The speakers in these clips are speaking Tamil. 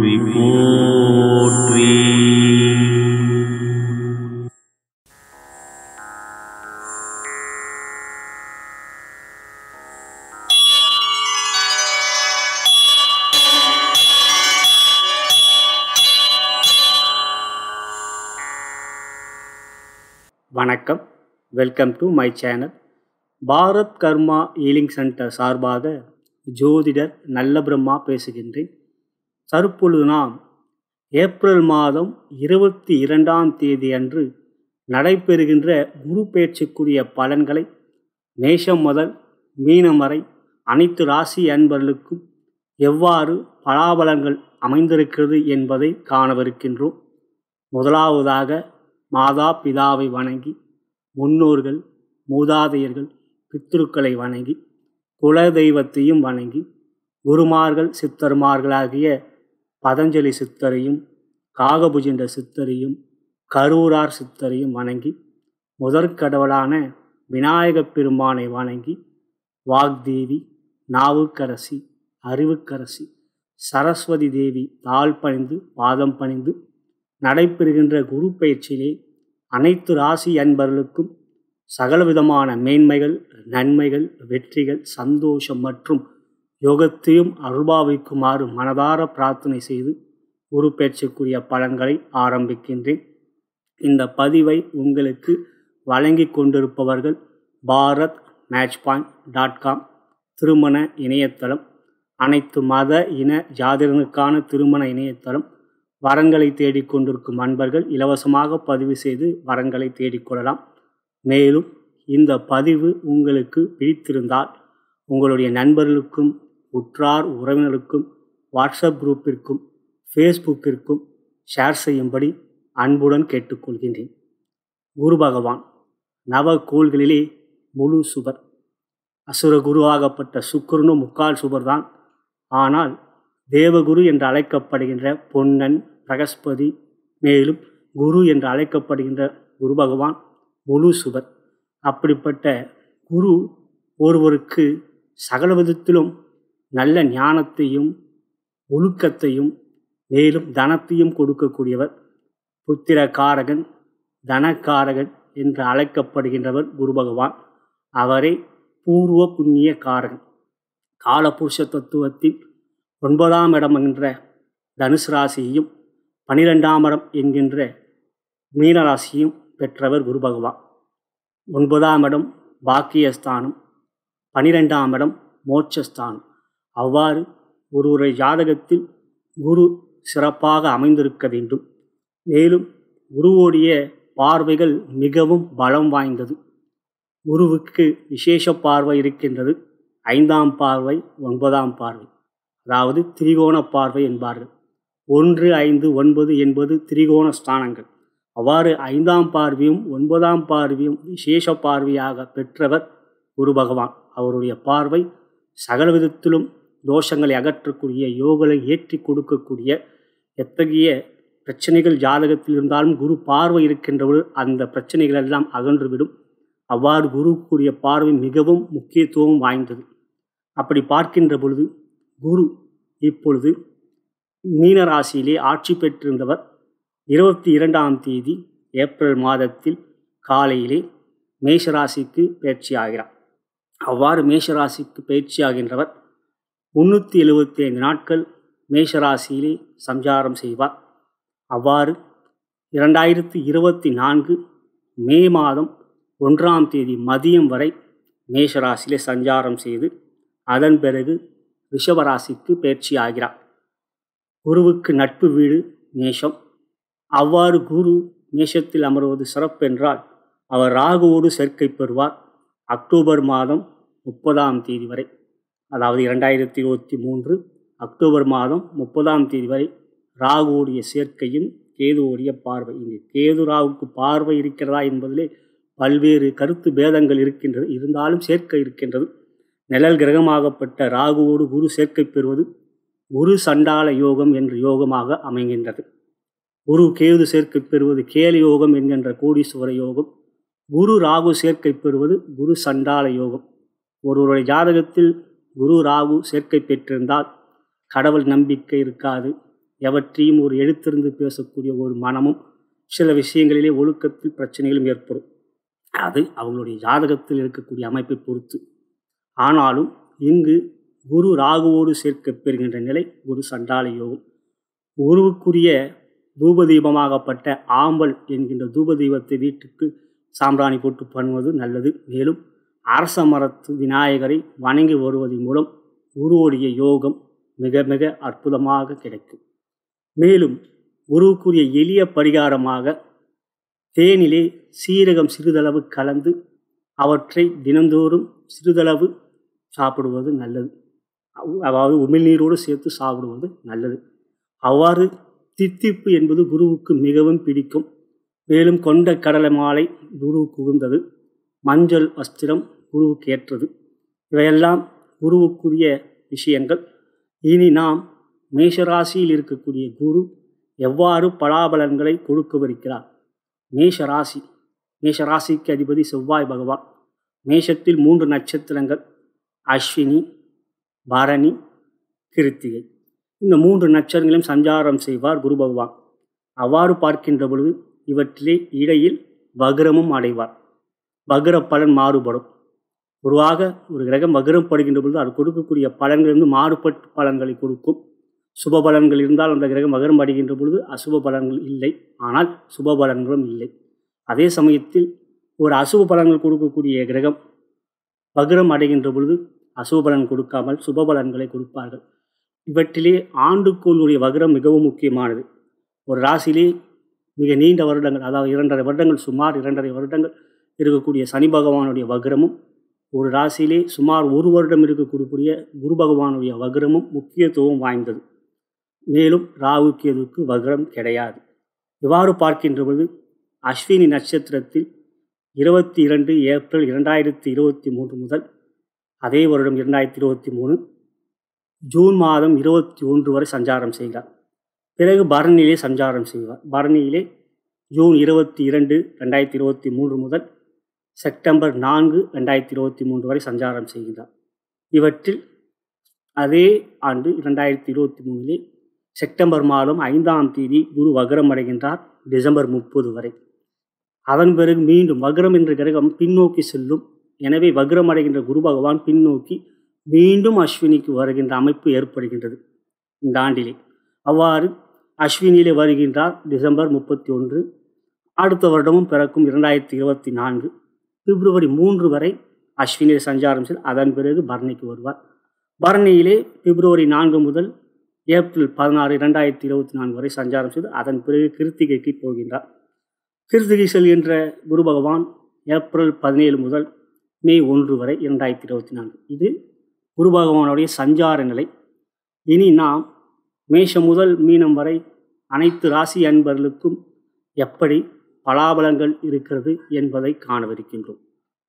போற்றி போற்றி வணக்கம் welcome to my channel Bharat karma healing centre சார்பாக ஜோதிடர் நல்ல பிரம்மா பேசுகின்றேன் தற்பொழுது நாம் ஏப்ரல் மாதம் இருபத்தி இரண்டாம் தேதி அன்று நடைபெறுகின்ற குரு பேச்சுக்குரிய பலன்களை மேஷம் முதல் மீனம் வரை அனைத்து ராசி அன்பர்களுக்கும் எவ்வாறு பலாபலன்கள் அமைந்திருக்கிறது என்பதை காணவிருக்கின்றோம் முதலாவதாக மாதா பிதாவை வணங்கி முன்னோர்கள் மூதாதையர்கள் பித்ருக்களை வணங்கி குல தெய்வத்தையும் வணங்கி குருமார்கள் சித்தர்மார்களாகிய பதஞ்சலி சித்தரையும் காகபுஜண்ட சித்தரையும் கரூரார் சித்தரையும் வணங்கி முதற்கடவுளான விநாயகப் பெருமானை வணங்கி வாக்தேவி நாவுக்கரசி அறிவுக்கரசி சரஸ்வதி தேவி தாழ் பணிந்து பாதம் பணிந்து நடைபெறுகின்ற குரு பயிற்சியிலே அனைத்து ராசி அன்பர்களுக்கும் சகலவிதமான மேன்மைகள் நன்மைகள் வெற்றிகள் சந்தோஷம் மற்றும் யோகத்தையும் அருள்பாவிக்குமாறு மனதார பிரார்த்தனை செய்து குரு பயிற்சிக்குரிய பலன்களை ஆரம்பிக்கின்றேன் இந்த பதிவை உங்களுக்கு வழங்கி கொண்டிருப்பவர்கள் Bharat match point dot com திருமண இணையதளம் அனைத்து மத இன ஜாதிகளுக்கான திருமண இணையதளம் வரன்களை தேடிக்கொண்டிருக்கும் அன்பர்கள் இலவசமாக பதிவு செய்து வரன்களை தேடிக்கொள்ளலாம் மேலும் இந்த பதிவு உங்களுக்கு பிடித்திருந்தால் உங்களுடைய நண்பர்களுக்கும் உற்றார் உறவினருக்கும் வாட்ஸ்அப் குரூப்பிற்கும் ஃபேஸ்புக்கிற்கும் ஷேர் செய்யும்படி அன்புடன் கேட்டுக்கொள்கின்றேன் குரு பகவான் நவ கோள்களிலே முழு சுபர் அசுர குருவாகப்பட்ட சுக்கரனும் முக்கால் சுபர்தான் ஆனால் தேவகுரு என்று அழைக்கப்படுகின்ற பொன்னன் பிரகஸ்பதி மேலும் குரு என்று அழைக்கப்படுகின்ற குரு பகவான் முழு சுபர் அப்படிப்பட்ட குரு ஒருவருக்கு சகல விதத்திலும் நல்ல ஞானத்தையும் ஒழுக்கத்தையும் மேலும் தனத்தையும் கொடுக்கக்கூடியவர் புத்திர காரகன் தனக்காரகன் என்று அழைக்கப்படுகின்றவர் குரு பகவான் அவரே பூர்வ புண்ணிய காரகன் காலபுருஷ தத்துவத்தில் ஒன்பதாம் இடம் என்கின்ற தனுசு ராசியையும் பனிரெண்டாம் இடம் என்கின்ற மீனராசியும் பெற்றவர் குரு பகவான் ஒன்பதாம் இடம் பாக்கியஸ்தானம் பனிரெண்டாம் இடம் மோட்சஸ்தானம் அவ்வாறு ஒருவருடைய ஜாதகத்தில் குரு சிறப்பாக அமைந்திருக்க வேண்டும் மேலும் குருவோடைய பார்வைகள் மிகவும் பலம் வாய்ந்தது குருவுக்கு விசேஷ பார்வை இருக்கின்றது ஐந்தாம் பார்வை ஒன்பதாம் பார்வை அதாவது திரிகோண பார்வை என்பார்கள் ஒன்று ஐந்து ஒன்பது என்பது திரிகோண ஸ்தானங்கள் அவ்வாறு ஐந்தாம் பார்வையும் ஒன்பதாம் பார்வையும் விசேஷ பார்வையாக பெற்றவர் குரு பகவான் அவருடைய பார்வை சகல விதத்திலும் தோஷங்களை அகற்றக்கூடிய யோகங்களை ஏற்றி கொடுக்கக்கூடிய எத்தகைய பிரச்சனைகள் ஜாதகத்தில் இருந்தாலும் குரு பார்வை இருக்கின்றவர்கள் அந்த பிரச்சனைகள் எல்லாம் அகன்றுவிடும் அவ்வாறு குருக்குரிய பார்வை மிகவும் முக்கியத்துவம் வாய்ந்தது அப்படி பார்க்கின்ற பொழுது குரு இப்பொழுது மீனராசியிலே ஆட்சி பெற்றிருந்தவர் இருபத்தி இரண்டாம் தேதி ஏப்ரல் மாதத்தில் காலையிலே மேஷராசிக்கு பயிற்சி ஆகிறார் அவ்வாறு மேஷராசிக்கு பயிற்சி ஆகின்றவர் முன்னூற்றி எழுபத்தி ஐந்து நாட்கள் மேஷராசியிலே சஞ்சாரம் செய்வார் அவ்வாறு இரண்டாயிரத்தி இருபத்தி நான்கு மே மாதம் ஒன்றாம் தேதி மதியம் வரை மேஷராசியிலே சஞ்சாரம் செய்து அதன் பிறகு ரிஷபராசிக்கு பயிற்சி ஆகிறார் குருவுக்கு நட்பு வீடு மேஷம் அவ்வாறு குரு மேஷத்தில் அமர்வது சிறப்பென்றால் அவர் ராகுவோடு சேர்க்கை பெறுவார் அக்டோபர் மாதம் முப்பதாம் தேதி வரை அதாவது இரண்டாயிரத்தி இருபத்தி மூன்று அக்டோபர் மாதம் முப்பதாம் தேதி வரை ராகுவோடைய சேர்க்கையும் கேதுவோடைய பார்வை இங்கு கேது ராகுக்கு பார்வை இருக்கிறதா என்பதிலே பல்வேறு கருத்து பேதங்கள் இருக்கின்றது இருந்தாலும் சேர்க்கை இருக்கின்றது நிழல் கிரகமாகப்பட்ட ராகுவோடு குரு சேர்க்கை பெறுவது குரு சண்டால யோகம் என்ற யோகமாக அமைகின்றது குரு கேது சேர்க்கை பெறுவது கேல யோகம் என்கின்ற கோடீஸ்வர யோகம் குரு ராகு சேர்க்கை பெறுவது குரு சண்டால யோகம் ஒருவருடைய ஜாதகத்தில் குரு ராகு சேர்க்கை பெற்றிருந்தால் கடவுள் நம்பிக்கை இருக்காது எவற்றையும் ஒரு எழுத்திருந்து பேசக்கூடிய ஒரு மனமும் சில விஷயங்களிலே ஒழுக்கத்தில் பிரச்சனைகளும் ஏற்படும் அது அவங்களுடைய ஜாதகத்தில் இருக்கக்கூடிய அமைப்பை பொறுத்து ஆனாலும் இங்கு குரு ராகுவோடு சேர்க்க பெறுகின்ற நிலை குரு சண்டால யோகம் குருவுக்குரிய தூபதீபமாகப்பட்ட ஆம்பல் என்கின்ற தூபதீபத்தை வீட்டுக்கு சாம்பிராணி போட்டு பண்ணுவது நல்லது மேலும் அரச மரத்து விநாயகரை வணங்கி வருவதன் மூலம் குருவுடைய யோகம் மிக மிக அற்புதமாக கிடைக்கும் மேலும் குருவுக்குரிய எளிய பரிகாரமாக தேனிலே சீரகம் சிறிதளவு கலந்து அவற்றை தினந்தோறும் சிறிதளவு சாப்பிடுவது நல்லது அதாவது உமிழ்நீரோடு சேர்த்து சாப்பிடுவது நல்லது அவ்வாறு தித்திப்பு என்பது குருவுக்கு மிகவும் பிடிக்கும் மேலும் கொண்ட கடலை மாலை குருவுக்கு உகுந்தது மஞ்சள் வஸ்திரம் குருவுக்கு ஏற்றது இவையெல்லாம் குருவுக்குரிய விஷயங்கள் இனி நாம் மேஷராசியில் இருக்கக்கூடிய குரு எவ்வாறு பலாபலன்களை கொடுக்கவிருக்கிறார் மேஷராசி மேஷராசிக்கு அதிபதி செவ்வாய் பகவான் மேஷத்தில் மூன்று நட்சத்திரங்கள் அஸ்வினி பரணி கிருத்திகை இந்த மூன்று நட்சத்திரங்களையும் சஞ்சாரம் செய்வார் குரு பகவான் அவ்வாறு பார்க்கின்ற பொழுது இவற்றிலே இடையில் வக்ரமும் அடைவார் வக்ர பலன் மாறுபடும் பொதுவாக ஒரு கிரகம் வக்ரம் படுகின்ற பொழுது அது கொடுக்கக்கூடிய பலன்கள் வந்து மாறுபட்ட பலன்களை கொடுக்கும் சுப பலன்கள் இருந்தால் அந்த கிரகம் வக்ரம் அடைகின்ற பொழுது அசுப பலன்கள் இல்லை ஆனால் சுப பலன்களும் இல்லை அதே சமயத்தில் ஒரு அசுப பலன்கள் கொடுக்கக்கூடிய கிரகம் வக்ரம் அடைகின்ற பொழுது அசுப பலன் கொடுக்காமல் சுப பலன்களை கொடுப்பார்கள் இவற்றிலே ஆண்டுக்கோளுடைய வக்ரம் மிகவும் முக்கியமானது ஒரு ராசியிலே மிக நீண்ட வருடங்கள் அதாவது இரண்டரை வருடங்கள் சுமார் இரண்டரை வருடங்கள் இருக்கக்கூடிய சனி பகவானுடைய வக்ரமும் ஒரு ராசியிலே சுமார் ஒரு வருடம் இருக்கக்கூடிய குரு பகவானுடைய வக்ரமும் முக்கியத்துவம் வாய்ந்தது மேலும் ராகு கேதுக்கு வக்ரம் கிடையாது இவ்வாறு பார்க்கின்ற பொழுது அஸ்வினி நட்சத்திரத்தில் இருபத்தி இரண்டு ஏப்ரல் இரண்டாயிரத்தி இருபத்தி மூன்று முதல் அதே வருடம் இரண்டாயிரத்தி இருபத்தி மூணு ஜூன் மாதம் இருபத்தி ஒன்று வரை சஞ்சாரம் செய்கிறார் பிறகு பரணியிலே சஞ்சாரம் செய்வார் பரணியிலே ஜூன் இருபத்தி இரண்டு ரெண்டாயிரத்தி இருபத்தி மூன்று முதல் செப்டம்பர் நான்கு ரெண்டாயிரத்தி இருபத்தி மூன்று வரை சஞ்சாரம் செய்கிறார் இவற்றில் அதே ஆண்டு இரண்டாயிரத்தி இருபத்தி மூணிலே செப்டம்பர் மாதம் ஐந்தாம் தேதி குரு வக்ரம் அடைகின்றார் டிசம்பர் முப்பது வரை அதன் பிறகு மீண்டும் வக்ரம் என்ற கிரகம் பின்னோக்கி செல்லும் எனவே வக்ரம் அடைகின்ற குரு பகவான் பின்னோக்கி மீண்டும் அஸ்வினிக்கு வருகின்ற அமைப்பு ஏற்படுகின்றது இந்த ஆண்டிலே அவ்வாறு அஸ்வினியிலே வருகின்றார் டிசம்பர் முப்பத்தி ஒன்று அடுத்த வருடமும் பிறக்கும் இரண்டாயிரத்தி இருபத்தி நான்கு பிப்ரவரி மூன்று வரை அஸ்வினியில் சஞ்சாரம் செய்து அதன் பிறகு பரணிக்கு வருவார் பரணியிலே பிப்ரவரி நான்கு முதல் ஏப்ரல் பதினாறு இரண்டாயிரத்தி இருபத்தி நான்கு வரை சஞ்சாரம் செய்து அதன் பிறகு கிருத்திகைக்கு போகின்றார் கிருத்திகை செல்கின்ற குரு பகவான் ஏப்ரல் பதினேழு முதல் மே ஒன்று வரை இரண்டாயிரத்தி இருபத்தி நான்கு இது குரு பகவானுடைய சஞ்சார நிலை இனி நாம் மேஷம் முதல் மீனம் வரை அனைத்து ராசி அன்பர்களுக்கும் எப்படி பலாபலங்கள் இருக்கிறது என்பதை காணவிருக்கின்றோம்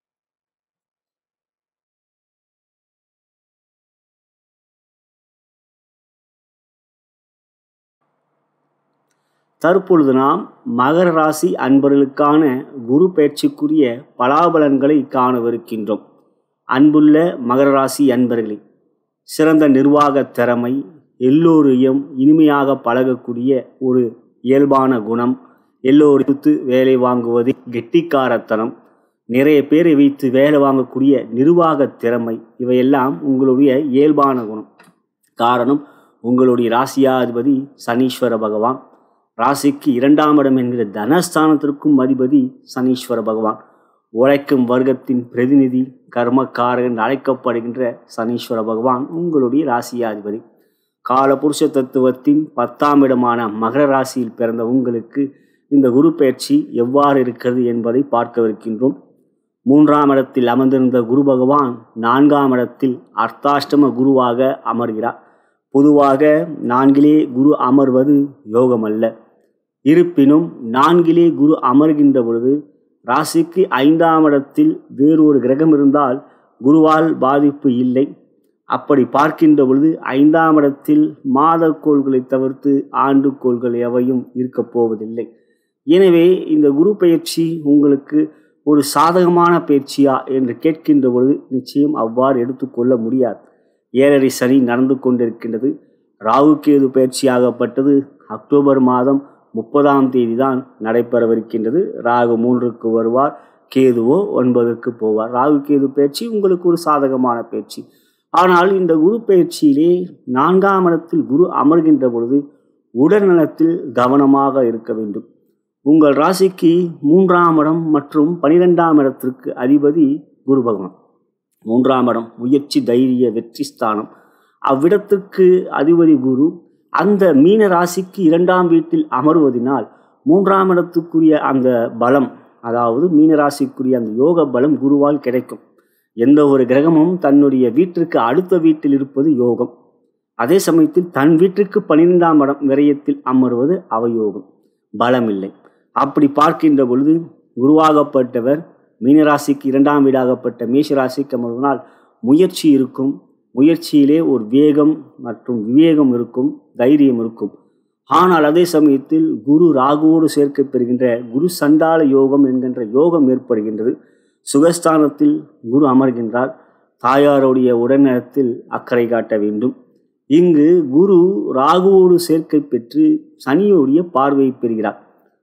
தற்பொழுது நாம் மகர ராசி அன்பர்களுக்கான குரு பயிற்சிக்குரிய பலாபலன்களை காணவிருக்கின்றோம் அன்புள்ள மகர ராசி அன்பர்களே சிறந்த நிர்வாக திறமை எல்லோரையும் இனிமையாக பழகக்கூடிய ஒரு இயல்பான குணம் எல்லோருக்கு வேலை வாங்குவது கெட்டிக்காரத்தனம் நிறைய பேரை வைத்து வேலை வாங்கக்கூடிய நிர்வாக திறமை இவையெல்லாம் உங்களுடைய இயல்பான குணம் காரணம் உங்களுடைய ராசியாதிபதி சனீஸ்வர பகவான் ராசிக்கு இரண்டாம் இடம் என்கிற தனஸ்தானத்திற்கும் அதிபதி சனீஸ்வர பகவான் உழைக்கும் வர்க்கத்தின் பிரதிநிதி கர்மக்காரன் அழைக்கப்படுகின்ற சனீஸ்வர பகவான் உங்களுடைய ராசியாதிபதி காலபுருஷ தத்துவத்தின் பத்தாம் இடமான மகர ராசியில் பிறந்த உங்களுக்கு இந்த குரு பயிற்சி எவ்வாறு இருக்கிறது என்பதை பார்க்கவிருக்கின்றோம் மூன்றாம் இடத்தில் அமர்ந்திருந்த குரு பகவான் நான்காம் இடத்தில் அர்த்தாஷ்டம குருவாக அமர்கிறார் பொதுவாக நான்கிலே குரு அமர்வது யோகமல்ல இருப்பினும் நான்கிலே குரு அமர்கின்ற பொழுது ராசிக்கு ஐந்தாம் இடத்தில் வேறு ஒரு கிரகம் இருந்தால் குருவால் பாதிப்பு இல்லை அப்படி பார்க்கின்ற பொழுது ஐந்தாம் இடத்தில் மாத கோள்களை தவிர்த்து ஆண்டு கோள்கள் எவையும் இருக்கப் போவதில்லை எனவே இந்த குரு பயிற்சி உங்களுக்கு ஒரு சாதகமான பயிற்சியா என்று கேட்கின்ற பொழுது நிச்சயம் அவ்வாறு எடுத்துக்கொள்ள முடியாது ஏழரை சனி நடந்து கொண்டிருக்கின்றது ராகு கேது பயிற்சியாகப்பட்டது அக்டோபர் மாதம் முப்பதாம் தேதி தான் நடைபெறவிருக்கின்றது ராகு மூன்றுக்கு வருவார் கேதுவோ ஒன்பதுக்கு போவார் ராகு கேது பயிற்சி உங்களுக்கு ஒரு சாதகமான பயிற்சி ஆனால் இந்த குரு பயிற்சியிலே நான்காம் இடத்தில் குரு அமர்கின்ற பொழுது உடல்நலத்தில் கவனமாக இருக்க வேண்டும் உங்கள் ராசிக்கு மூன்றாம் இடம் மற்றும் பனிரெண்டாம் இடத்திற்கு அதிபதி குரு பகவான் மூன்றாம் இடம் முயற்சி தைரிய வெற்றி ஸ்தானம் அவ்விடத்திற்கு அதிபதி குரு அந்த மீன ராசிக்கு இரண்டாம் வீட்டில் அமர்வதினால் மூன்றாம் இடத்துக்குரிய அந்த பலம் அதாவது மீன ராசிக்குரிய அந்த யோக பலம் குருவால் கிடைக்கும் எந்த ஒரு கிரகமும் தன்னுடைய வீட்டிற்கு அடுத்த வீட்டில் இருப்பது யோகம் அதே சமயத்தில் தன் வீட்டிற்கு பன்னிரெண்டாம் இடம் விரயத்தில் அமர்வது அவயோகம் பலம் இல்லை அப்படி பார்க்கின்ற பொழுது குருவாகப்பட்டவர் மீனராசிக்கு இரண்டாம் வீடாகப்பட்ட மேஷராசிக்கு அமர்வதனால் முயற்சி இருக்கும் முயற்சியிலே ஒரு வேகம் மற்றும் விவேகம் இருக்கும் தைரியம் இருக்கும் ஆனால் அதே சமயத்தில் குரு ராகுவோடு சேர்க்கப் பெறுகின்ற குரு சண்டால யோகம் என்கின்ற யோகம் ஏற்படுகின்றது சுகஸ்தானத்தில் குரு அமர்கின்றார் தாயாருடைய உடல்நலத்தில் அக்கறை காட்ட வேண்டும் இங்கு குரு ராகுவோடு சேர்க்கை பெற்று சனியோடைய பார்வையை பெறுகிறார்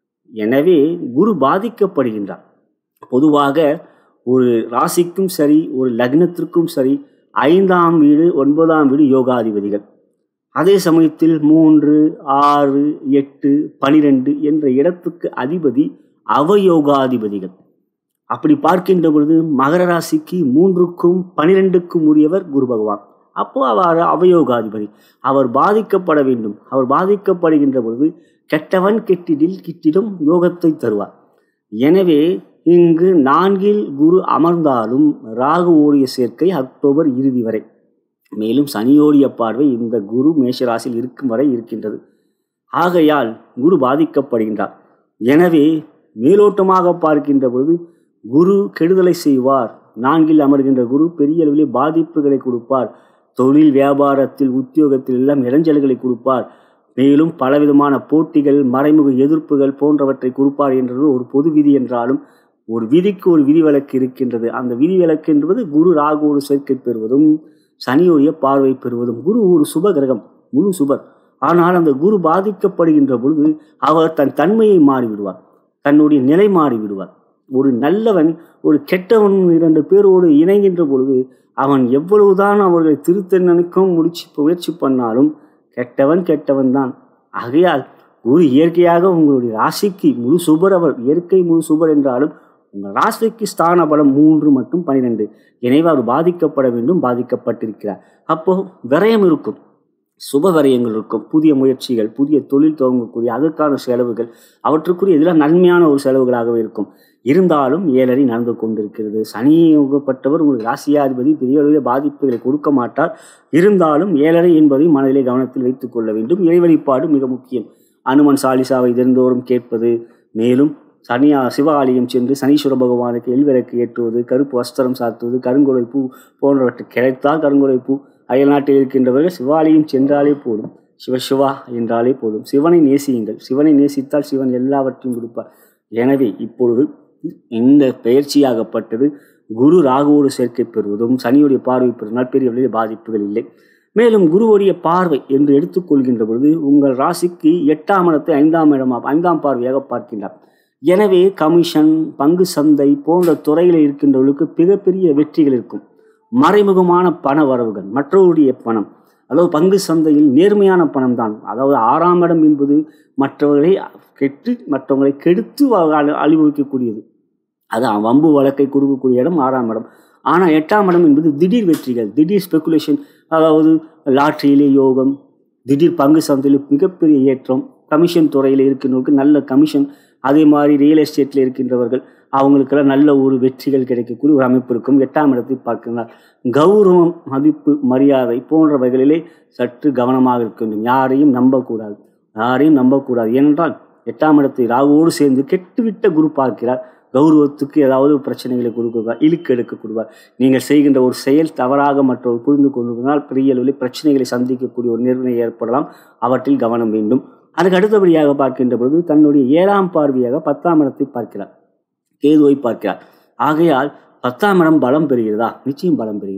எனவே குரு பாதிக்கப்படுகின்றார் பொதுவாக ஒரு ராசிக்கும் சரி ஒரு லக்னத்திற்கும் சரி ஐந்தாம் வீடு ஒன்பதாம் வீடு யோகாதிபதிகள் அதே சமயத்தில் மூன்று ஆறு எட்டு பனிரெண்டு என்ற இடத்துக்கு அதிபதி அவயோகாதிபதிகள் அப்படி பார்க்கின்ற பொழுது மகர ராசிக்கு மூன்றுக்கும் பனிரெண்டுக்கும் உரியவர் குரு பகவான் அப்போ அவர் அவயோகாதிபதி அவர் பாதிக்கப்பட வேண்டும் அவர் பாதிக்கப்படுகின்ற பொழுது கெட்டவன் கெட்டிடில் கிட்டிடும் யோகத்தை தருவார் எனவே இங்கு நான்கில் குரு அமர்ந்தாலும் ராகு ஓடிய சேர்க்கை அக்டோபர் இறுதி வரை மேலும் சனியோடிய பார்வை இந்த குரு மேஷராசியில் இருக்கும் வரை இருக்கின்றது ஆகையால் குரு பாதிக்கப்படுகின்றார் எனவே மேலோட்டமாக பார்க்கின்ற பொழுது குரு கெடுதலை செய்வார் நான்கில் அமர்கின்ற குரு பெரிய அளவிலே பாதிப்புகளை கொடுப்பார் தொழில் வியாபாரத்தில் உத்தியோகத்தில் எல்லாம் இடைஞ்சல்களை கொடுப்பார் மேலும் பலவிதமான போட்டிகள் மறைமுக எதிர்ப்புகள் போன்றவற்றை கொடுப்பார் என்றது ஒரு பொது விதி என்றாலும் ஒரு விதிக்கு ஒரு விதிவிலக்கு இருக்கின்றது அந்த விதிவிலக்கு என்பது குரு ராகுவோடு சேர்க்கை பெறுவதும் சனியுடைய பார்வை பெறுவதும் குரு ஒரு சுப கிரகம் முழு சுபர் ஆனால் அந்த குரு பாதிக்கப்படுகின்ற பொழுது அவர் தன் தன்மையை மாறிவிடுவார் தன்னுடைய நிலை மாறிவிடுவார் ஒரு நல்லவன் ஒரு கெட்டவன் இரண்டு பேரோடு இணைகின்ற பொழுது அவன் எவ்வளவுதான் அவர்களை திருத்த நினைக்கவும் முடிச்சு முயற்சி பண்ணாலும் கெட்டவன் கெட்டவன் தான் ஆகையால் குரு இயற்கையாக உங்களுடைய ராசிக்கு முழு சுபர் அவர் இயற்கை முழு சுபர் என்றாலும் உங்கள் ராசிக்கு ஸ்தான பலம் மூன்று மற்றும் பனிரெண்டு எனவே அவர் பாதிக்கப்பட வேண்டும் பாதிக்கப்பட்டிருக்கிறார் அப்போ விரயம் இருக்கும் சுப விரயங்கள் இருக்கும் புதிய முயற்சிகள் புதிய தொழில் துவங்கக்கூடிய அதற்கான செலவுகள் அவற்றுக்குரிய இதெல்லாம் நன்மையான ஒரு செலவுகளாகவே இருக்கும் இருந்தாலும் ஏழரை நடந்து கொண்டிருக்கிறது சனி யோகப்பட்டவர் உங்களுக்கு ராசியாதிபதி பெரிய அளவில் பாதிப்புகளை கொடுக்க மாட்டார் இருந்தாலும் ஏழரை என்பதை மனதிலே கவனத்தில் வைத்துக் கொள்ள வேண்டும் இறை வழிபாடு மிக முக்கியம் அனுமன் சாலிசாவை தினந்தோறும் கேட்பது மேலும் சனியா சிவாலயம் சென்று சனீஸ்வர பகவானுக்கு எல்விறக்கு ஏற்றுவது கருப்பு வஸ்திரம் சாத்துவது கருங்குலை பூ போன்றவற்றை கிடைத்தால் கருங்குலை பூ அயல்நாட்டில் இருக்கின்றவர்கள் சிவாலயம் சென்றாலே போதும் சிவசிவா என்றாலே போதும் சிவனை நேசியுங்கள் சிவனை நேசித்தால் சிவன் எல்லாவற்றையும் கொடுப்பார் எனவே இப்பொழுது இந்த பயிற்சியாகப்பட்டது குரு ராகுவோடு சேர்க்கை பெறுவதும் சனியுடைய பார்வை பெறுவதால் பெரிய அளவில் பாதிப்புகள் இல்லை மேலும் குருவுடைய பார்வை என்று எடுத்துக்கொள்கின்ற பொழுது உங்கள் ராசிக்கு எட்டாம் இடத்தை ஐந்தாம் இடமாக ஐந்தாம் பார்வையாக பார்க்கின்றார் எனவே கமிஷன் பங்கு சந்தை போன்ற துறையில் இருக்கின்றவர்களுக்கு மிகப்பெரிய வெற்றிகள் இருக்கும் மறைமுகமான பண வரவுகள் மற்றவருடைய பணம் அதாவது பங்கு சந்தையில் நேர்மையான பணம் தான் அதாவது ஆறாம் இடம் என்பது மற்றவர்களை கெட்டு மற்றவங்களை கெடுத்து அழிவுறுக்கக்கூடியது அது வம்பு வழக்கை கொடுக்கக்கூடிய இடம் ஆறாம் இடம் ஆனால் எட்டாம் இடம் என்பது திடீர் வெற்றிகள் திடீர் ஸ்பெகுலேஷன் அதாவது லாட்ரியிலே யோகம் திடீர் பங்கு சந்தையில் மிகப்பெரிய ஏற்றம் கமிஷன் துறையில் இருக்கின்றவருக்கு நல்ல கமிஷன் அதே மாதிரி ரியல் எஸ்டேட்டில் இருக்கின்றவர்கள் அவங்களுக்கெல்லாம் நல்ல ஒரு வெற்றிகள் கிடைக்கக்கூடிய ஒரு அமைப்பு இருக்கும் எட்டாம் இடத்தை பார்க்கிறார் கௌரவம் மதிப்பு மரியாதை போன்றவைகளிலே சற்று கவனமாக இருக்க வேண்டும் யாரையும் நம்பக்கூடாது யாரையும் நம்பக்கூடாது ஏனென்றால் எட்டாம் இடத்தை ராகுவோடு சேர்ந்து கெட்டுவிட்ட குரு பார்க்கிறார் கௌரவத்துக்கு ஏதாவது பிரச்சனைகளை கொடுக்குவார் இழுக்கு எடுக்க கொடுவார் நீங்கள் செய்கின்ற ஒரு செயல் தவறாக மற்றவர் புரிந்து கொள்வதனால் பெரிய அளவில் பிரச்சனைகளை சந்திக்கக்கூடிய ஒரு நிர்ணயம் ஏற்படலாம் அவற்றில் கவனம் வேண்டும் அதுக்கு அடுத்தபடியாக பார்க்கின்ற பொழுது தன்னுடைய ஏழாம் பார்வையாக பத்தாம் இடத்தை பார்க்கிறார் கேதுவை பார்க்கிறார் ஆகையால் பத்தாம் இடம் பலம் பெறுகிறதா நிச்சயம் பலம் பெறுகின்றது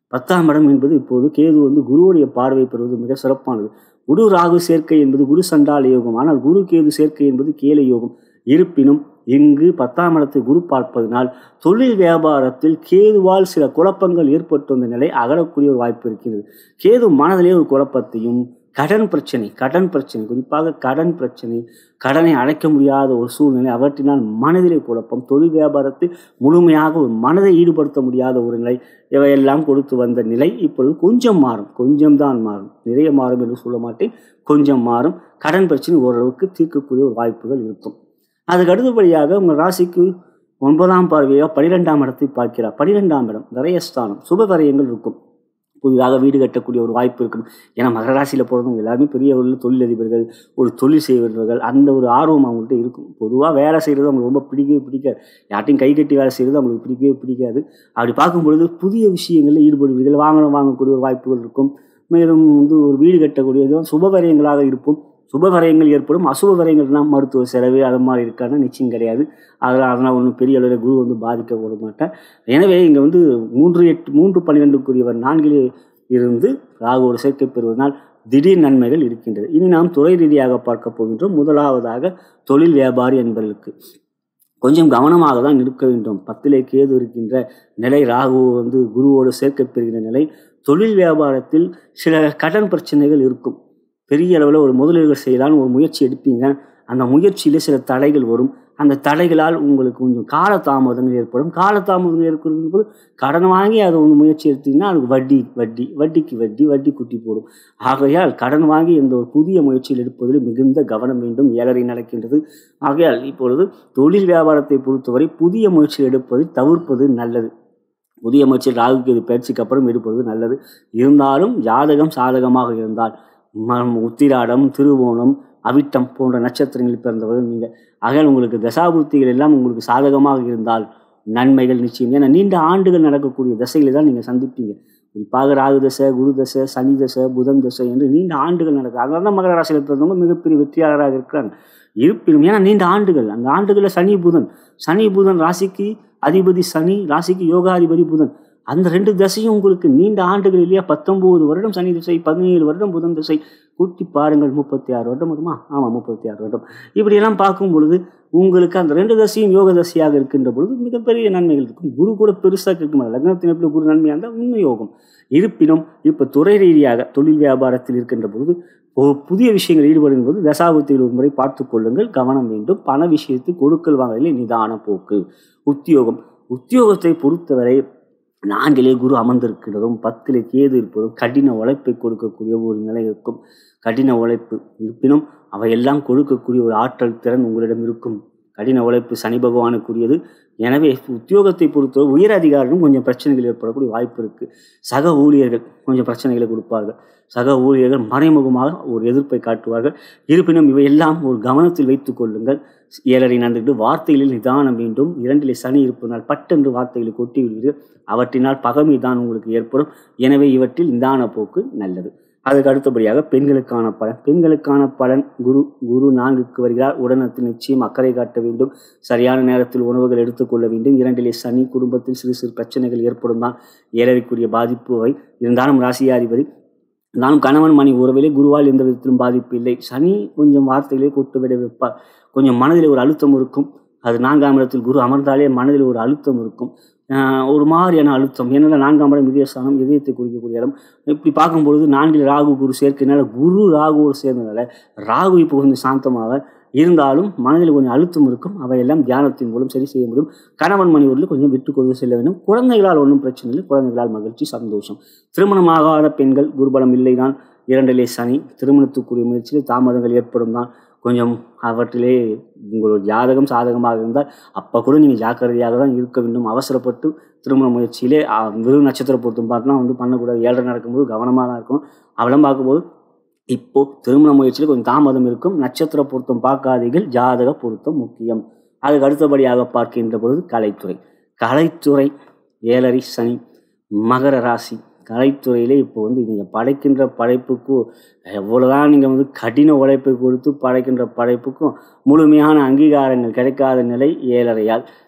பத்தாம் இடம் என்பது இப்போது கேது வந்து குருவுடைய பார்வை பெறுவது மிக சிறப்பானது குரு ராகு சேர்க்கை என்பது குரு சண்டால யோகம் ஆனால் குரு கேது சேர்க்கை என்பது கேல யோகம் இருப்பினும் இங்கு பத்தாம் இடத்தை குரு பார்ப்பதனால் தொழில் வியாபாரத்தில் கேதுவால் சில குழப்பங்கள் ஏற்பட்டு வந்த நிலை அகலக்கூடிய ஒரு வாய்ப்பு இருக்கிறது கேது மனதிலே ஒரு குழப்பத்தையும் கடன் பிரச்சனை கடன் பிரச்சனை குறிப்பாக கடன் பிரச்சனை கடனை அடைக்க முடியாத ஒரு சூழ்நிலை அவற்றினால் மனதிலே குழப்பம் தொழில் வியாபாரத்தில் முழுமையாக ஒரு மனதை ஈடுபடுத்த முடியாத ஒரு நிலை இவையெல்லாம் கொடுத்து வந்த நிலை இப்பொழுது கொஞ்சம் மாறும் கொஞ்சம் தான் மாறும் நிறைய மாறும் என்று சொல்ல மாட்டேன் கொஞ்சம் மாறும் கடன் பிரச்சனை ஓரளவுக்கு தீர்க்கக்கூடிய ஒரு வாய்ப்புகள் இருக்கும் அதுக்கு அடுத்தபடியாக உங்கள் ராசிக்கு ஒன்பதாம் பார்வையாக பனிரெண்டாம் இடத்தை பார்க்கிறார் பனிரெண்டாம் இடம் விரயஸ்தானம் சுப விரயங்கள் இருக்கும் புதிதாக வீடு கட்டக்கூடிய ஒரு வாய்ப்பு இருக்கும் ஏன்னா மகர ராசியில் பிறந்தவங்க எல்லாருமே பெரிய ஒரு தொழிலதிபர்கள் ஒரு தொழில் செய்வர்கள் அந்த ஒரு ஆர்வம் அவங்கள்ட்ட இருக்கும் பொதுவாக வேலை செய்கிறது அவங்களுக்கு ரொம்ப பிடிக்கவே பிடிக்காது யார்ட்டையும் கை கட்டி வேலை செய்கிறது அவங்களுக்கு பிடிக்கவே பிடிக்காது அப்படி பார்க்கும் பொழுது புதிய விஷயங்களில் ஈடுபடுவீர்கள் வாங்கணும் வாங்கக்கூடிய ஒரு வாய்ப்புகள் இருக்கும் மேலும் வந்து ஒரு வீடு கட்டக்கூடியதும் சுபகாரியங்களாக இருக்கும் சுப விரயங்கள் ஏற்படும் அசுப விரயங்கள்னா மருத்துவ செலவு அது மாதிரி இருக்கான்னு நிச்சயம் கிடையாது அதெல்லாம் அதெல்லாம் ஒன்றும் பெரிய அளவில் குரு வந்து பாதிக்கப்பட மாட்டேன் எனவே இங்கே வந்து மூன்று எட்டு மூன்று பன்னிரெண்டுக்குரியவர் நான்கிலே இருந்து ராகுவோடு சேர்க்கை பெறுவதனால் திடீர் நன்மைகள் இருக்கின்றது இனி நாம் துறை ரீதியாக பார்க்க போகின்றோம் முதலாவதாக தொழில் வியாபாரி என்பதற்கு கொஞ்சம் கவனமாக தான் இருக்க வேண்டும் பத்திலே கேது இருக்கின்ற நிலை ராகு வந்து குருவோடு சேர்க்கப் பெறுகின்ற நிலை தொழில் வியாபாரத்தில் சில கடன் பிரச்சனைகள் இருக்கும் பெரிய அளவில் ஒரு முதலீடுகள் செய்யலான்னு ஒரு முயற்சி எடுப்பீங்க அந்த முயற்சியிலே சில தடைகள் வரும் அந்த தடைகளால் உங்களுக்கு கொஞ்சம் காலதாமதங்கள் ஏற்படும் காலதாமதங்கள் ஏற்படும் போது கடன் வாங்கி அதை ஒன்று முயற்சி எடுத்தீங்கன்னா அதுக்கு வட்டி வட்டி வட்டிக்கு வட்டி வட்டி குட்டி போடும் ஆகையால் கடன் வாங்கி இந்த ஒரு புதிய முயற்சியில் எடுப்பதில் மிகுந்த கவனம் வேண்டும் ஏழரை நடக்கின்றது ஆகையால் இப்பொழுது தொழில் வியாபாரத்தை பொறுத்தவரை புதிய முயற்சியில் எடுப்பதை தவிர்ப்பது நல்லது புதிய முயற்சியில் ராகுக்கு இது பயிற்சிக்கு அப்புறம் எடுப்பது நல்லது இருந்தாலும் ஜாதகம் சாதகமாக இருந்தால் ம- உத்திராடம் திருவோணம் அவிட்டம் போன்ற நட்சத்திரங்களில் பிறந்தவர்கள் நீங்கள் ஆகையால் உங்களுக்கு தசாபுத்திகள் எல்லாம் உங்களுக்கு சாதகமாக இருந்தால் நன்மைகள் நிச்சயம் ஏன்னா நீண்ட ஆண்டுகள் நடக்கக்கூடிய தசைகளை தான் நீங்கள் சந்திப்பீங்க குறிப்பாக ராகு தசை குரு தசை சனி தசை புதன் தசை என்று நீண்ட ஆண்டுகள் நடக்கும் அதனால தான் மகர ராசியில் பிறந்தவங்க மிகப்பெரிய வெற்றியாளராக இருக்கிறாங்க இருப்பினும் ஏன்னா நீண்ட ஆண்டுகள் அந்த ஆண்டுகளில் சனி புதன் சனி புதன் ராசிக்கு அதிபதி சனி ராசிக்கு யோகாதிபதி புதன் அந்த ரெண்டு தசையும் உங்களுக்கு நீண்ட ஆண்டுகள் இல்லையா பத்தொன்பது வருடம் சனி திசை பதினேழு வருடம் புதன் திசை கூட்டி பாருங்கள் முப்பத்தி ஆறு வருடம் வருமா ஆமாம் முப்பத்தி ஆறு வருடம் இப்படியெல்லாம் பார்க்கும் பொழுது உங்களுக்கு அந்த ரெண்டு தசையும் யோக தசையாக இருக்கின்ற பொழுது மிகப்பெரிய நன்மைகள் இருக்கும் குரு கூட பெருசாக இருக்கும் லக்னத்தின் எப்படி குரு நன்மையாக இருந்தால் உண்மை யோகம் இருப்பினும் இப்போ துறை ரீதியாக தொழில் வியாபாரத்தில் இருக்கின்ற பொழுது ஒரு புதிய விஷயங்கள் ஈடுபடும் போது தசாபத்தில் ஒரு முறை பார்த்து கொள்ளுங்கள் கவனம் வேண்டும் பண விஷயத்தில் கொடுக்கல் வாங்கலிலே நிதான போக்கு உத்தியோகம் உத்தியோகத்தை பொறுத்தவரை நான்கிலே குரு அமர்ந்திருக்கிறதும் பத்திலே கேது இருப்பதும் கடின உழைப்பை கொடுக்கக்கூடிய ஒரு நிலை இருக்கும் கடின உழைப்பு இருப்பினும் அவையெல்லாம் கொடுக்கக்கூடிய ஒரு ஆற்றல் திறன் உங்களிடம் இருக்கும் கடின உழைப்பு சனி பகவானுக்குரியது எனவே உத்தியோகத்தை பொறுத்தவரை உயர் அதிகாரியும் கொஞ்சம் பிரச்சனைகள் ஏற்படக்கூடிய வாய்ப்பு இருக்குது சக ஊழியர்கள் கொஞ்சம் பிரச்சனைகளை கொடுப்பார்கள் சக ஊழியர்கள் மறைமுகமாக ஒரு எதிர்ப்பை காட்டுவார்கள் இருப்பினும் இவையெல்லாம் ஒரு கவனத்தில் வைத்துக் கொள்ளுங்கள் ஏழரை நடந்துக்கிட்டு வார்த்தைகளில் நிதானம் வேண்டும் இரண்டிலே சனி இருப்பதனால் பட்டென்று வார்த்தைகளை கொட்டி விடுவீர்கள் அவற்றினால் பகமை தான் உங்களுக்கு ஏற்படும் எனவே இவற்றில் நிதான போக்கு நல்லது அதுக்கு அடுத்தபடியாக பெண்களுக்கான பலன் பெண்களுக்கான பலன் குரு குரு நான்குக்கு வருகிறார் உடனத்தில் நிச்சயம் அக்கறை காட்ட வேண்டும் சரியான நேரத்தில் உணவுகள் எடுத்துக்கொள்ள வேண்டும் இரண்டிலே சனி குடும்பத்தில் சிறு சிறு பிரச்சனைகள் ஏற்படும் தான் ஏழரைக்குரிய பாதிப்புவை இருந்தாலும் ராசியாதிபதி நானும் கணவன் மணி உறவிலே குருவால் எந்த விதத்திலும் பாதிப்பு இல்லை சனி கொஞ்சம் வார்த்தைகளே கொட்டு விட வைப்பார் கொஞ்சம் மனதில் ஒரு அழுத்தம் இருக்கும் அது நான்காம் இடத்தில் குரு அமர்ந்தாலே மனதில் ஒரு அழுத்தம் இருக்கும் ஆஹ் ஒரு மாதிரியான அழுத்தம் ஏன்னா நான்காம் இடம் இதயஸ்தானம் இதயத்தை குறிக்கக்கூடிய இடம் இப்படி பார்க்கும்பொழுது நான்கில் ராகு குரு சேர்க்கனால குரு ராகுவோடு சேர்ந்ததால ராகு இப்போ கொஞ்சம் சாந்தமாக இருந்தாலும் மனதில் கொஞ்சம் அழுத்தம் இருக்கும் அவையெல்லாம் தியானத்தின் மூலம் சரி செய்ய முடியும் கணவன் மனைவரில் கொஞ்சம் விட்டு கொடுத்து செல்ல வேண்டும் குழந்தைகளால் ஒன்றும் பிரச்சனை இல்லை குழந்தைகளால் மகிழ்ச்சி சந்தோஷம் திருமணமாகாத பெண்கள் குருபலம் இல்லைதான் இரண்டிலே சனி திருமணத்துக்குரிய முயற்சியில் தாமதங்கள் ஏற்படும் தான் கொஞ்சம் அவற்றிலே உங்களோட ஜாதகம் சாதகமாக இருந்தால் அப்போ கூட நீங்கள் ஜாக்கிரதையாக தான் இருக்க வேண்டும் அவசரப்பட்டு திருமண முயற்சியிலே ஆ, வெறும் நட்சத்திர பொருத்தம் பார்த்துலாம் வந்து பண்ணக்கூடாது ஏழரை நடக்கும்போது கவனமாக தான் இருக்கும் அவளம் பார்க்கும்போது இப்போ திருமண முயற்சியில் கொஞ்சம் தாமதம் இருக்கும் நட்சத்திர பொருத்தம் பார்க்காதீர்கள் ஜாதக பொருத்தம் முக்கியம் அதுக்கு அடுத்தபடியாக பார்க்கின்ற பொழுது கலைத்துறை கலைத்துறை ஏழரை சனி மகர ராசி கலைத்துறையிலே இப்போ வந்து நீங்கள் படைக்கின்ற படைப்புக்கு எவ்வளோதான் நீங்கள் வந்து கடின உழைப்பை கொடுத்து படைக்கின்ற படைப்புக்கும் முழுமையான அங்கீகாரங்கள் கிடைக்காத நிலை ஏழரையால்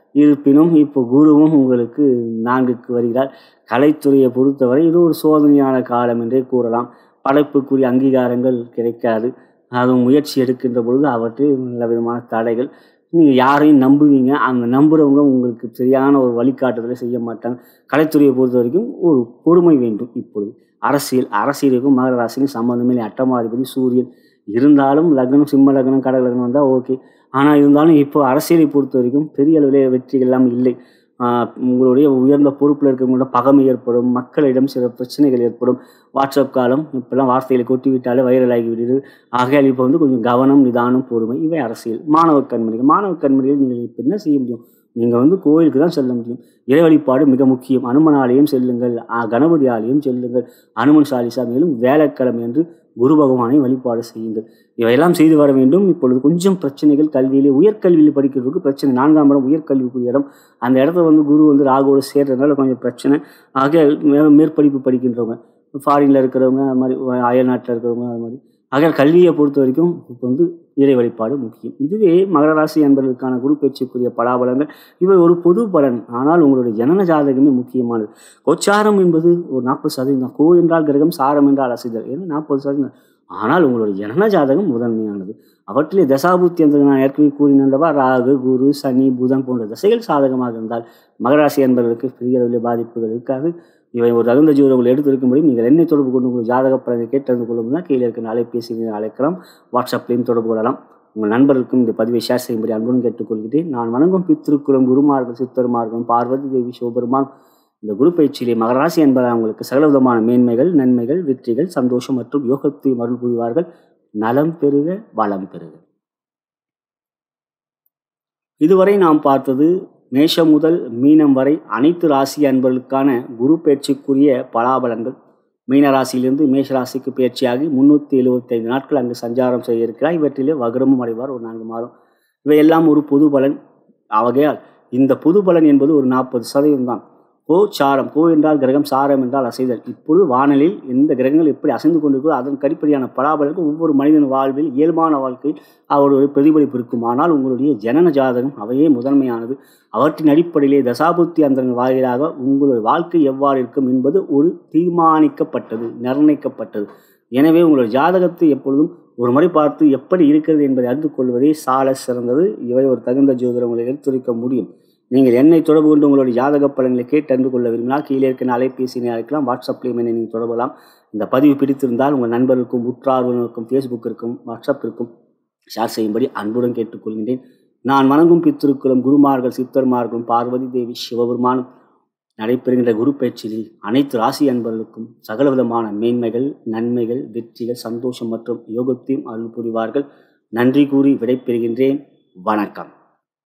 இருப்பினும் இப்போ குருவும் உங்களுக்கு நான்குக்கு வருகிறார் கலைத்துறையை பொறுத்தவரை இது ஒரு சோதனையான காலம் என்றே கூறலாம் படைப்புக்குரிய அங்கீகாரங்கள் கிடைக்காது அதுவும் முயற்சி எடுக்கின்ற பொழுது அவற்றில் நல்ல விதமான தடைகள் நீங்கள் யாரையும் நம்புவீங்க அந்த நம்புகிறவங்க உங்களுக்கு சரியான ஒரு வழிகாட்டுதலை செய்ய மாட்டாங்க கலைத்துறையை பொறுத்த வரைக்கும் ஒரு பொறுமை வேண்டும் இப்பொழுது அரசியல் அரசியலுக்கும் மகர ராசிக்கும் சம்மந்தமே இல்லை அட்டமாதிபதி சூரியன் இருந்தாலும் லக்னம் சிம்ம லக்னம் கடக லக்னம் வந்தால் ஓகே ஆனால் இருந்தாலும் இப்போ அரசியலை பொறுத்த வரைக்கும் பெரிய அளவிலே வெற்றிகள் எல்லாம் இல்லை ஆஹ் உங்களுடைய உயர்ந்த பொறுப்பில் இருக்கவங்களோட பகமை ஏற்படும் மக்களிடம் சில பிரச்சனைகள் ஏற்படும் வாட்ஸ்அப் காலம் இப்போல்லாம் வார்த்தைகளை கொட்டி விட்டாலே வைரல் ஆகி விடுது ஆகையால் இப்போ வந்து கொஞ்சம் கவனம் நிதானம் பொறுமை இவை அரசியல் மாணவ கண்மணிகள் மாணவ கண்மணிகள் நீங்கள் இப்போ என்ன செய்ய முடியும் நீங்கள் வந்து கோயிலுக்கு தான் செல்ல முடியும் இறை வழிபாடு மிக முக்கியம் அனுமன் ஆலயம் செல்லுங்கள் ஆ, கணபதி ஆலயம் செல்லுங்கள் அனுமன் சாலிசா மேலும் வேலைக்கிழமை என்று குரு பகவானை வழிபாடு செய்யுங்கள் இவையெல்லாம் செய்து வர வேண்டும் இப்பொழுது கொஞ்சம் பிரச்சனைகள் கல்வியிலே உயர்கல்வியில் படிக்கிறதுக்கு பிரச்சனை நான்காம் இடம் உயர்கல்விக்குரிய இடம் அந்த இடத்துல வந்து குரு வந்து ராகுவோட சேர்றதுனால கொஞ்சம் பிரச்சனை ஆக மே- மேற்படிப்பு படிக்கின்றவங்க ஃபாரினில் இருக்கிறவங்க அது மாதிரி அயல் நாட்டில் இருக்கிறவங்க அது மாதிரி ஆக கல்வியை பொறுத்த வரைக்கும் இப்போ வந்து இறை வழிபாடு முக்கியம் இதுவே மகர ராசி என்பதற்கான குரு பேச்சுக்குரிய பலாபலங்கள் இவை ஒரு பொது பலன் ஆனால் உங்களுடைய ஜனன ஜாதகமே முக்கியமானது கோச்சாரம் என்பது ஒரு நாற்பது சதவீதம் கோ என்றால் கிரகம் சாரம் என்றால் அசைதல் ஏன்னா நாற்பது சதவீதம் ஆனால் உங்களுடைய ஜனன ஜாதகம் முதன்மையானது அவற்றிலே தசாபுத்தி என்று நான் ஏற்கனவே கூறினல்லவா ராகு குரு சனி புதன் போன்ற தசைகள் சாதகமாக இருந்தால் மகராசி என்பதற்கு பெரிய அளவில் பாதிப்புகள் இருக்காது இவை ஒரு தகுந்த ஜீவனங்கள் எடுத்திருக்கும்படி நீங்கள் என்னை தொடர்பு கொண்டு உங்கள் ஜாதக பலனை கேட்டறிந்து கொள்ளும்னா கீழே இருக்கிற அலைபேசி எண்ணை அழைக்கலாம் வாட்ஸ்அப்லையும் தொடர்பு கொள்ளலாம் உங்கள் நண்பருக்கும் இந்த பதிவை ஷேர் செய்யும்படி அன்புடன் கேட்டுக்கொள்கிறேன் நான் வணங்கும் பித்திருக்குளம் குருமார்கள் சித்தருமார்களும் பார்வதி தேவி சிவபெருமான் இந்த குரு பயிற்சியிலே மகராசி என்பதால் உங்களுக்கு சகல விதமான மேன்மைகள் நன்மைகள் வெற்றிகள் சந்தோஷம் மற்றும் யோகத்தை அருள் புரிவார்கள் நலம் பெறுக வளம் பெறுக இதுவரை நாம் பார்த்தது மேஷம் முதல் மீனம் வரை அனைத்து ராசி அன்பர்களுக்கான குரு பயிற்சிக்குரிய பலாபலன்கள் மீன ராசியிலிருந்து மேஷ ராசிக்கு பயிற்சியாகி முன்னூற்றி எழுபத்தைந்து நாட்கள் அங்கு சஞ்சாரம் செய்ய இருக்கிறார் இவற்றிலே வக்ரமும் அடைவார் ஒரு நான்கு மாதம் இவையெல்லாம் ஒரு பொது பலன் ஆகையால் இந்த பொது பலன் என்பது ஒரு நாற்பது சதவீதம் தான் கோ சாரம் கோ என்றால் கிரகம் சாரம் என்றால் அசைதல் இப்பொழுது வானலில் எந்த கிரகங்கள் எப்படி அசைந்து கொண்டிருக்கோ அதன் அடிப்படையான பலாபலனுக்கு ஒவ்வொரு மனிதன் வாழ்வில் இயல்பான வாழ்க்கையில் அவருடைய பிரதிபலிப்பு இருக்கும் ஆனால் உங்களுடைய ஜனன ஜாதகம் அவையே முதன்மையானது அவற்றின் அடிப்படையிலே தசாபுத்தி அந்தரங்கள் வாயிலாக உங்களுடைய வாழ்க்கை எவ்வாறு இருக்கும் என்பது ஒரு தீர்மானிக்கப்பட்டது நிர்ணயிக்கப்பட்டது எனவே உங்களுடைய ஜாதகத்தை எப்பொழுதும் ஒரு முறை பார்த்து எப்படி இருக்கிறது என்பதை அறிந்து கொள்வதே சால சிறந்தது இவை ஒரு தகுந்த ஜோதிடம் உங்களை எடுத்துரைக்க முடியும் நீங்கள் என்னை தொடர்பு கொண்டு உங்களுடைய ஜாதக பலன்களை கேட்டு அறிந்து கொள்ள விரும்பினால் கீழே இருக்கிற அலைபேசியை அழைக்கலாம் வாட்ஸ்அப்லேயும் என்னை நீங்கள் தொடரலாம் இந்த பதிவு பிடித்திருந்தால் உங்கள் நண்பர்களுக்கும் உற்றார்களுக்கும் ஃபேஸ்புக்கிற்கும் வாட்ஸ்அப்பிற்கும் ஷேர் செய்யும்படி அன்புடன் கேட்டுக்கொள்கின்றேன் நான் வணங்கும் பித்திருக்குளம் குருமார்கள் சித்தர்மார்களும் பார்வதி தேவி சிவபெருமானும் நடைபெறுகின்ற குரு பயிற்சியில் அனைத்து ராசி அன்பர்களுக்கும் சகலவிதமான மேன்மைகள் நன்மைகள் வெற்றிகள் சந்தோஷம் மற்றும் யோகத்தையும் அருள் புரிவார்கள் நன்றி கூறி விடைபெறுகின்றேன் வணக்கம்